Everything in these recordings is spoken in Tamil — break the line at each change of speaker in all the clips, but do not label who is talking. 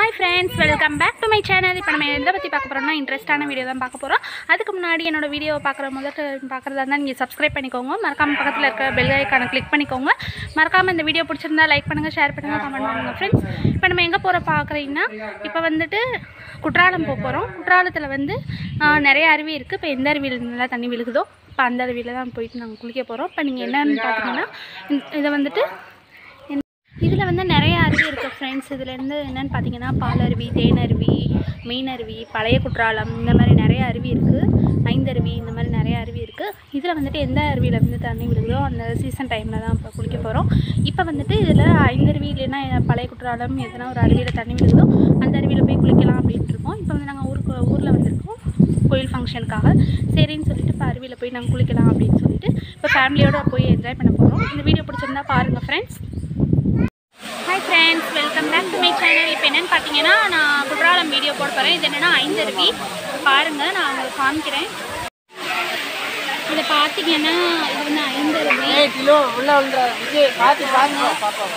hi friends welcome back to my channel இப்போ நம்ம எதை பற்றி பார்க்க போகிறோம்னா இன்ட்ரெஸ்ட்டான வீடியோ தான் பார்க்க போகிறோம் அதுக்கு முன்னாடி என்னோட வீடியோ பார்க்குற முதல் பார்க்குறதா இருந்தால் நீங்கள் சப்ஸ்கிரைப் பண்ணிக்கோங்க மறக்காம பக்கத்தில் இருக்க பெல் ஐக்கானை கிளிக் பண்ணிக்கோங்க மறக்காமல் இந்த வீடியோ பிடிச்சிருந்தா லைக் பண்ணுங்கள் ஷேர் பண்ணுங்கள் கமெண்ட் பண்ணுங்கள் ஃப்ரெண்ட்ஸ் இப்போ நம்ம எங்கே போகிற பார்க்குறீங்கன்னா இப்போ வந்துட்டு குற்றாலம் போக போகிறோம் குற்றாலத்தில் வந்து ஆ, நிறைய அருவி இருக்குது இப்போ எந்த அருவியில் நல்லா தண்ணி விழுகுதோ இப்போ அந்த அருவியில் தான் போயிட்டு நாங்கள் குளிக்க போகிறோம் இப்போ நீங்கள் என்னன்னு பார்த்தீங்கன்னா இந்த- இதை வந்துட்டு இதில் வந்து நிறைய அருவி இருக்குது ஃப்ரெண்ட்ஸ் இதில் இருந்து என்னென்னு பார்த்தீங்கன்னா பாலருவி தேனருவி மீனருவி பழைய குற்றாலம் இந்த மாதிரி நிறைய அருவி இருக்குது ஐந்தருவி இந்த மாதிரி நிறைய அருவி இருக்குது இதில் வந்துட்டு எந்த அருவியில் வந்து தண்ணி விழுகுதோ அந்த சீசன் டைமில் தான் இப்போ குளிக்க போகிறோம் இப்போ வந்துட்டு இதில் ஐந்தருவி இல்லைன்னா பழைய குற்றாலம் எதனா ஒரு அருவியில் தண்ணி விழுகுதோ அந்த அருவியில் போய் குளிக்கலாம் அப்படின்ட்டு இருக்கோம் இப்போ வந்து நாங்கள் ஊருக்கு ஊரில் வந்திருக்கோம் கோயில் ஃபங்க்ஷனுக்காக சரின்னு சொல்லிட்டு இப்போ அருவியில் போய் நாங்கள் குளிக்கலாம் அப்படின்னு சொல்லிட்டு இப்போ ஃபேமிலியோட போய் என்ஜாய் பண்ண போகிறோம் இந்த வீடியோ பிடிச்சிருந்தா பாருங்கள் friends hi friends welcome back to my channel இப்போ என்னென்னு பார்த்தீங்கன்னா நான் குற்றாலம் வீடியோ போட போகிறேன் இது என்னென்னா ஐந்தருவி பாருங்கள் நான் உங்களுக்கு காமிக்கிறேன் இதை பார்த்தீங்கன்னா இது வந்து ஐந்தருவி
கிலோ உள்ள உள்ள விஜய் பார்த்து பாருங்க பாப்போம்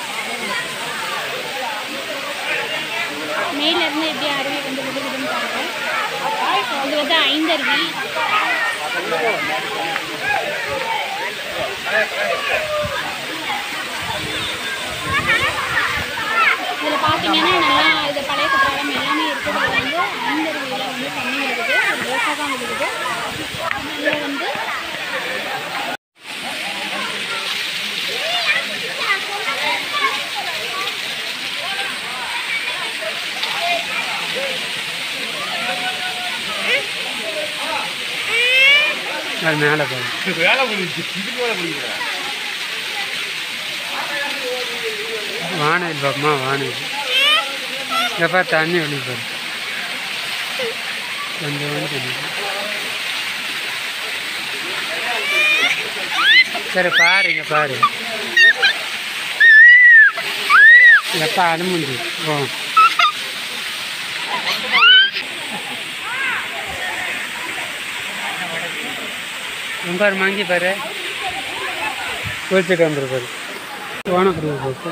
மேலேருந்து எப்படி அருவி வந்து விழுகுதுன்னு பாருங்கள் இது வந்து ஐந்தருவி இதில் பார்த்தீங்கன்னா நல்லா இது பழைய குற்றாலம் எல்லாமே இருக்குது இதில் வந்து ஐந்தருவியில் வந்து தண்ணி விழுகுது ஒரு ரோஸாக தான் விழுகுது இதில் வந்து
அது மேலே போகும்
வேலை முடிஞ்சு இதுக்கு வேலை முடிக்கிறேன்
வானவில் பாப்பமா வானவில் எப்போ தண்ணி வெளியே போகும் கொஞ்சம் வந்து தண்ணி சரி பாரு இங்கே பாரு எப்போ அனுமதி ஓ ரொம்ப மங்கி பாரு குளிச்சுட்டு வந்துரு பாரு ஓன கொடுக்க போட்டு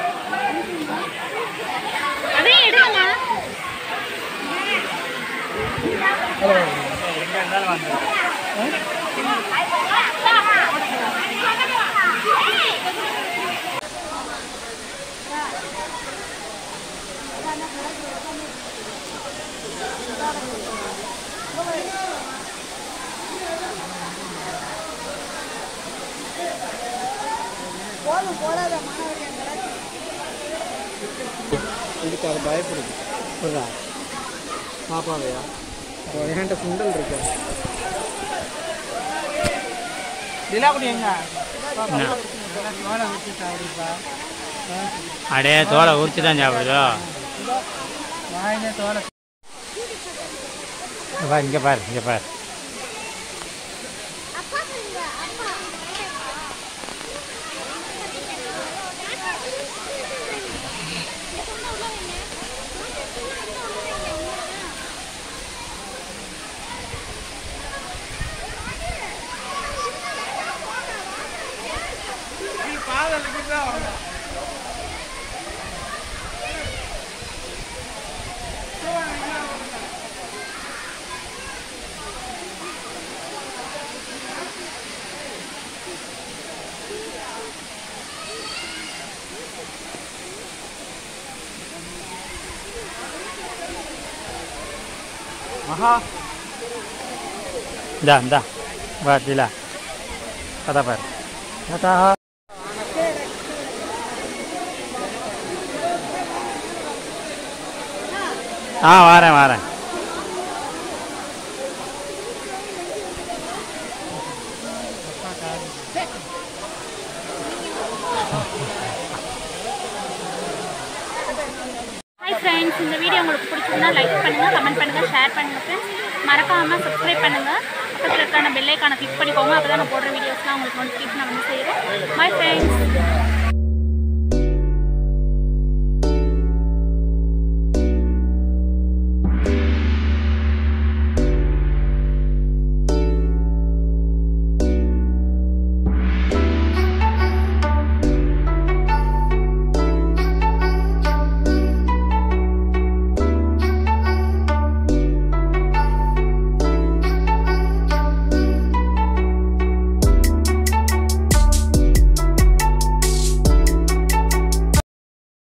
அதையும் எடுங்கண்ணா
இதுக்கு அது பயப்படுது புரியுதா பாப்பாவையா இப்போ என்கிட்ட சுண்டல் இருக்கு திலாக்குடி எங்க சோளை ஊற்றி சாப்பிடுப்பா
அடே தோலை உரிச்சு தான் சாப்பிடுதோ
வாயிலே தோலை
பாரு இங்கே பாரு இங்கே பாரு
மகா
இந்தா இந்தா வா திலா கதா பாரு கதா ஆ வாரேன் வாரேன்
ஹாய் ஃப்ரெண்ட்ஸ் இந்த வீடியோ உங்களுக்கு பிடிச்சிருந்தா லைக் பண்ணுங்கள் கமெண்ட் பண்ணுங்கள் ஷேர் பண்ணுங்கள் ஃப்ரெண்ட்ஸ் மறக்காமல் சப்ஸ்கிரைப் பண்ணுங்கள் பக்கத்தில் இருக்கான பெல்லைக்கான கிளிக் பண்ணிக்கோங்க அப்போ தான் நான் போடுற வீடியோஸ்லாம் உங்களுக்கு நோட்டிஃபிகேஷன் வந்து சேரும் பாய் ஃப்ரெண்ட்ஸ்